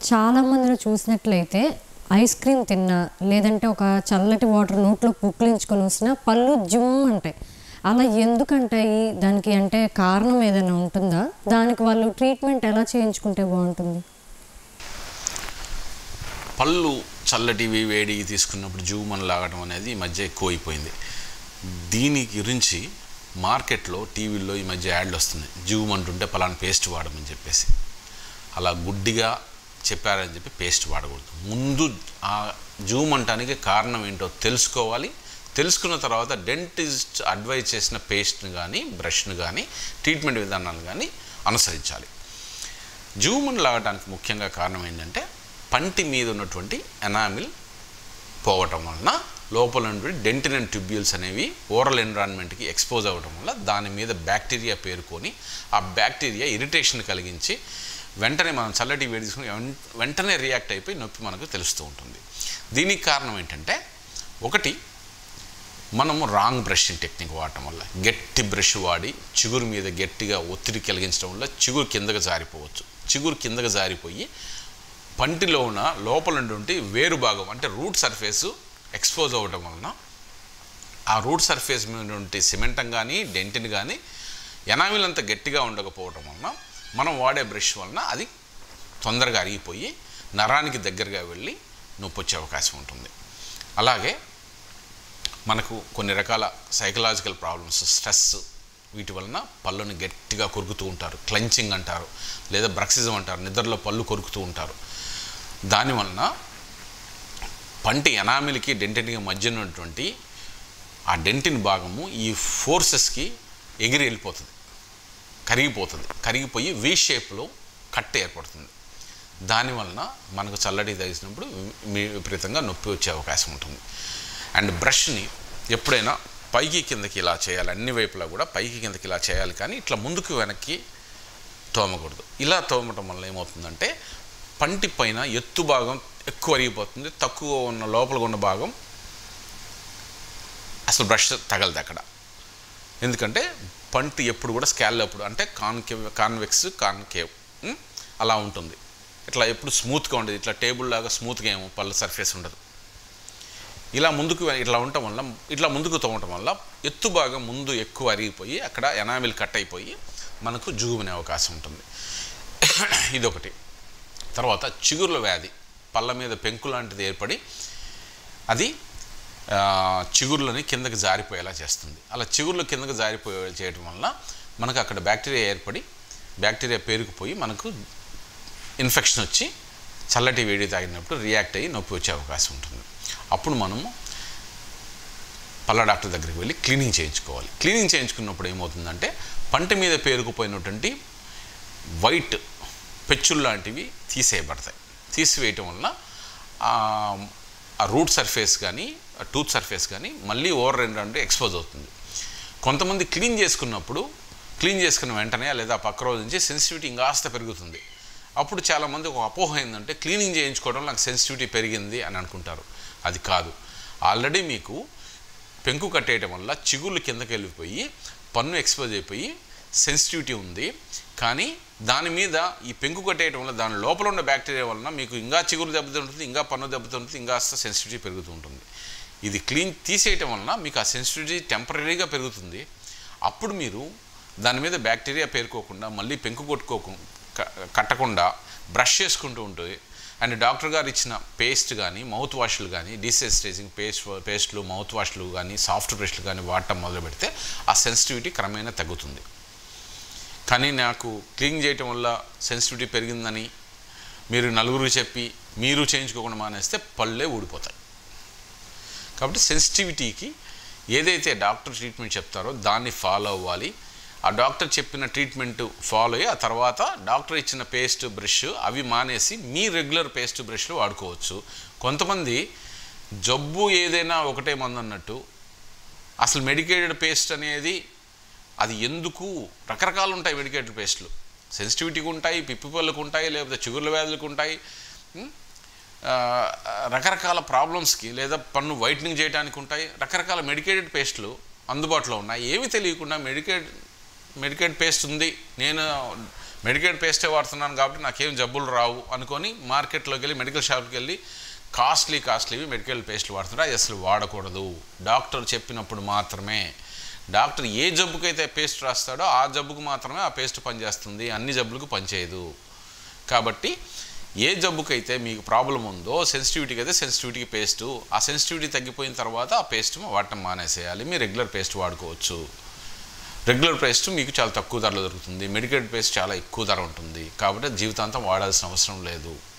చాలా మందిని చూసినట్లయితే ఐస్ క్రీమ్ తిన్నా లేదంటే ఒక చల్లటి వాటర్ నోట్లో పుక్కిలించుకొని వస్తున్నా పళ్ళు జుమ్ అంటాయి అలా ఎందుకంటాయి దానికి అంటే కారణం ఏదైనా ఉంటుందా దానికి వాళ్ళు ట్రీట్మెంట్ ఎలా చేయించుకుంటే బాగుంటుంది పళ్ళు చల్లటివి వేడివి తీసుకున్నప్పుడు జూమని లాగడం అనేది ఈ మధ్య ఎక్కువైపోయింది దీని గురించి మార్కెట్లో టీవీల్లో ఈ మధ్య యాడ్లు వస్తున్నాయి జూమ్ అంటుంటే పలానా పేస్ట్ వాడమని చెప్పేసి అలా గుడ్డిగా చెప్పారని చెప్పి పేస్ట్ వాడకూడదు ముందు ఆ జూమ్ అంటానికి కారణం ఏంటో తెలుసుకోవాలి తెలుసుకున్న తర్వాత డెంటిస్ట్ అడ్వైజ్ చేసిన పేస్ట్ని కానీ బ్రష్ను కానీ ట్రీట్మెంట్ విధానాలు కానీ అనుసరించాలి జూమును లాగడానికి ముఖ్యంగా కారణం ఏంటంటే పంటి మీద ఉన్నటువంటి ఎనామిల్ పోవటం వలన లోపల ఉన్నటువంటి డెంటిన్ అండ్ ట్యూబ్యూల్స్ అనేవి ఓరల్ ఎన్విరాన్మెంట్కి ఎక్స్పోజ్ అవ్వడం వల్ల దాని మీద బ్యాక్టీరియా పేరుకొని ఆ బ్యాక్టీరియా ఇరిటేషన్ కలిగించి వెంటనే మనం చల్లటి వేడి తీసుకుని వెం- వెంటనే రియాక్ట్ అయిపోయి నొప్పి మనకు తెలుస్తూ ఉంటుంది దీనికి కారణం ఏంటంటే ఒకటి మనము రాంగ్ బ్రషింగ్ టెక్నిక్ వాడటం వల్ల గట్టి బ్రష్ వాడి చిగురు మీద గట్టిగా ఒత్తిడి కలిగించడం వల్ల చిగురు కిందకు జారిపోవచ్చు చిగురు కిందకు జారిపోయి పంటిలో ఉన్న లోపల ఉన్నటువంటి వేరు భాగం అంటే రూట్ సర్ఫేసు ఎక్స్పోజ్ అవ్వడం వలన ఆ రూట్ సర్ఫేస్ మీద ఉన్నటువంటి సిమెంటం కానీ డెంటిన్ కానీ ఎనామిల్ అంత గట్టిగా ఉండకపోవడం వలన మనం వాడే బ్రష్ వలన అది తొందరగా అరిగిపోయి నరానికి దగ్గరగా వెళ్ళి నొప్పి వచ్చే అవకాశం ఉంటుంది అలాగే మనకు కొన్ని రకాల సైకలాజికల్ ప్రాబ్లమ్స్ స్ట్రెస్ వీటి వలన పళ్ళుని గట్టిగా కొరుకుతూ ఉంటారు క్లంచింగ్ అంటారు లేదా బ్రక్సిజం అంటారు నిద్రలో పళ్ళు కొరుకుతూ ఉంటారు దానివలన పంటి ఎనామిల్కి డెంటిన్కి మధ్య ఉన్నటువంటి ఆ డెంటిన్ భాగము ఈ ఫోర్సెస్కి ఎగిరి వెళ్ళిపోతుంది కరిగిపోతుంది కరిగిపోయి వి షేప్లో కట్ ఏర్పడుతుంది దానివలన మనకు చల్లటి తగిసినప్పుడు వి- విపరీతంగా నొప్పి వచ్చే అవకాశం ఉంటుంది అండ్ బ్రష్ని ఎప్పుడైనా పైకి కిందకి ఇలా చేయాలి అన్ని వైపులా కూడా పైకి కిందకి ఇలా చేయాలి కానీ ఇట్లా ముందుకు వెనక్కి తోమకూడదు ఇలా తోమటం వల్ల ఏమవుతుందంటే పంటి పైన ఎత్తు భాగం ఎక్కువ అరిగిపోతుంది తక్కువ ఉన్న లోపల ఉన్న భాగం అసలు బ్రష్ తగలదు అక్కడ ఎందుకంటే పంటి ఎప్పుడు కూడా స్కాల్ అప్పుడు అంటే కాన్కేవ్ కాన్వెక్స్ కాన్కేవ్ ఉం? అలా ఉంటుంది ఇట్లా ఎప్పుడు స్మూత్గా ఉండదు ఇట్లా టేబుల్ లాగా స్మూత్గా ఏమో పళ్ళ సర్ఫేస్ ఉండదు ఇలా ముందుకు వె- ఇట్లా ఉండటం వల్ల ఇట్లా ముందుకు తోమటం వల్ల ఎత్తు భాగం ముందు ఎక్కువ అరిగిపోయి అక్కడ ఎనామిల్ కట్ అయిపోయి మనకు జుగుమనే అవకాశం ఉంటుంది ఇదొకటి తర్వాత చిగుర్ల వ్యాధి పళ్ళ మీద పెంకు లాంటిది ఏర్పడి అది ఆ, చిగుర్లని కిందకి జారిపోయేలా చేస్తుంది అలా చిగుర్లు కిందకి జారిపోయే చేయడం వల్ల మనకు అక్కడ బ్యాక్టీరియా ఏర్పడి బ్యాక్టీరియా పేరుకుపోయి మనకు ఇన్ఫెక్షన్ వచ్చి చల్లటి వేడి తాగినప్పుడు రియాక్ట్ అయ్యి నొప్పి వచ్చే అవకాశం ఉంటుంది అప్పుడు మనము పళ్ళ డాక్టర్ దగ్గరికి వెళ్ళి క్లీనింగ్ చేయించుకోవాలి క్లీనింగ్ చేయించుకున్నప్పుడు ఏమవుతుందంటే పంట మీద పేరుకుపోయినటువంటి వైట్ పెచ్చులు లాంటివి తీసేయబడతాయి తీసివేయటం వలన ఆ ఆ రూట్ సర్ఫేస్ కానీ ఆ టూత్ సర్ఫేస్ కానీ మళ్ళీ ఓవర్ రెండు ఎక్స్పోజ్ అవుతుంది కొంతమంది క్లీన్ చేసుకున్నప్పుడు క్లీన్ చేసుకున్న వెంటనే లేదా ఆ పక్క రోజు నుంచి సెన్సిటివిటీ ఇంకాస్త పెరుగుతుంది అప్పుడు చాలామంది ఒక అపోహ ఏంటంటే క్లీనింగ్ చేయించుకోవడం నాకు సెన్సిటివిటీ పెరిగింది అని అనుకుంటారు అది కాదు ఆల్రెడీ మీకు పెంకు కట్టేయటం వల్ల చిగుళ్ళు కిందకి వెళ్ళిపోయి పన్ను ఎక్స్పోజ్ అయిపోయి సెన్సిటివిటీ ఉంది కానీ దాని మీద ఈ పెంకు కట్టేయటం వల్ల దాని లోపల ఉన్న బ్యాక్టీరియా వలన మీకు ఇంకా చిగురు దెబ్బతింటుంది ఇంకా పన్ను దెబ్బతింటుంది ఇంకా సెన్సిటివిటీ పెరుగుతూ ఉంటుంది ఇది క్లీన్ తీసేయటం వలన మీకు ఆ సెన్సిటివిటీ టెంపరీగా పెరుగుతుంది అప్పుడు మీరు దాని మీద బ్యాక్టీరియా పేరుకోకుండా మళ్ళీ పెంకు కొట్టుకోకు క- కట్టకుండా బ్రష్ చేసుకుంటూ ఉంటుంది అండ్ డాక్టర్ గారు ఇచ్చిన పేస్ట్ కానీ మౌత్ వాష్లు కానీ డీసెన్సిటైజింగ్ పేస్ట్ పేస్ట్లు మౌత్ వాష్లు కానీ సాఫ్ట్ బ్రష్లు కానీ వాడటం మొదలు పెడితే ఆ సెన్సిటివిటీ క్రమేణా తగ్గుతుంది కానీ నాకు క్లీన్ చేయటం వల్ల సెన్సిటివిటీ పెరిగిందని మీరు నలుగురికి చెప్పి మీరు చేయించుకోకుండా మానేస్తే పళ్ళే ఊడిపోతాయి కాబట్టి సెన్సిటివిటీకి ఏదైతే డాక్టర్ ట్రీట్మెంట్ చెప్తారో దాన్ని ఫాలో అవ్వాలి ఆ డాక్టర్ చెప్పిన ట్రీట్మెంట్ ఫాలో అయ్యి ఆ తర్వాత డాక్టర్ ఇచ్చిన పేస్ట్ బ్రష్ అవి మానేసి మీ రెగ్యులర్ పేస్ట్ బ్రష్లు వాడుకోవచ్చు కొంతమంది జబ్బు ఏదైనా ఒకటే మందు అన్నట్టు అసలు మెడికేటెడ్ పేస్ట్ అనేది అది ఎందుకు రకరకాలు ఉంటాయి మెడికేటెడ్ పేస్ట్లు సెన్సిటివిటీకి ఉంటాయి పిప్పి పళ్ళకు ఉంటాయి లేకపోతే చిగుర్ల వ్యాధులకు ఉంటాయి ఉం? ఆ, రకరకాల ప్రాబ్లమ్స్కి లేదా పన్ను వైట్నింగ్ చేయడానికి ఉంటాయి రకరకాల మెడికేటెడ్ పేస్ట్లు అందుబాటులో ఉన్నాయి ఏమి తెలియకుండా మెడికేట్ మెడికేట్ పేస్ట్ ఉంది నేను మెడికేట్ పేస్టే వాడుతున్నాను కాబట్టి నాకేం జబ్బులు రావు అనుకొని మార్కెట్లోకి వెళ్ళి మెడికల్ షాప్కి వెళ్ళి కాస్ట్లీ కాస్ట్లీవి మెడికల్ పేస్ట్లు వాడుతుంటే అది అసలు వాడకూడదు డాక్టర్ చెప్పినప్పుడు మాత్రమే డాక్టర్ ఏ జబ్బుకైతే పేస్ట్ రాస్తాడో ఆ జబ్బుకు మాత్రమే ఆ పేస్ట్ పనిచేస్తుంది అన్ని జబ్బులకు పనిచేయదు కాబట్టి ఏ జబ్బుకైతే మీకు ప్రాబ్లం ఉందో సెన్సిటివిటీకి అయితే సెన్సిటివిటీకి పేస్టు ఆ సెన్సిటివిటీ తగ్గిపోయిన తర్వాత ఆ పేస్ట్ వాడటం మానేసేయాలి మీరు రెగ్యులర్ పేస్ట్ వాడుకోవచ్చు రెగ్యులర్ పేస్ట్ మీకు చాలా తక్కువ ధరలో దొరుకుతుంది మెడికేట్ పేస్ట్ చాలా ఎక్కువ ధర ఉంటుంది కాబట్టి జీవితాంతం వాడాల్సిన అవసరం లేదు